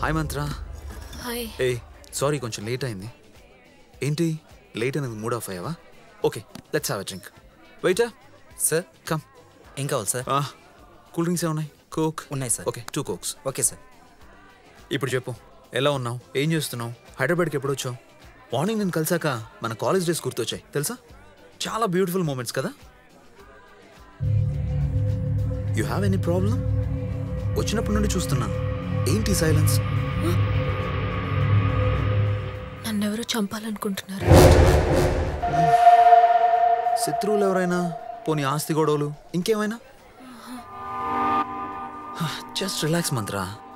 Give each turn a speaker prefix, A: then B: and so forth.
A: hi Mantra
B: hi
A: ఏ sorry కొంచెం late అయింది ఏంటి లేట్ అయినందుకు మూడ్ ఆఫ్ అయ్యావా okay let's have a drink waiter
C: sir
A: come
C: ఏం కావాలి సార్
A: కూల్ డ్రింక్స్ ఏమున్నాయి కోక్
C: ఉన్నాయి sir
A: okay two cokes
C: okay sir
A: ఇప్పుడు చెప్పు ఎలా ఉన్నావు ఏం చేస్తున్నావు హైదరాబాద్కి ఎప్పుడు వచ్చావు మార్నింగ్ నేను కలిసాక మన కాలేజ్ డేస్ గుర్తొచ్చాయి తెలుసా చాలా బ్యూటిఫుల్ మూమెంట్స్ కదా యు హ్యావ్ ఎనీ ప్రాబ్లం వచ్చినప్పటి నుండి చూస్తున్నాను ఏంటి సైలెన్స్
B: నన్నెవరో చంపాలనుకుంటున్నారు
A: శత్రువులు ఎవరైనా పోనీ ఆస్తి గొడవలు ఇంకేమైనా జస్ట్ రిలాక్స్ మంత్రా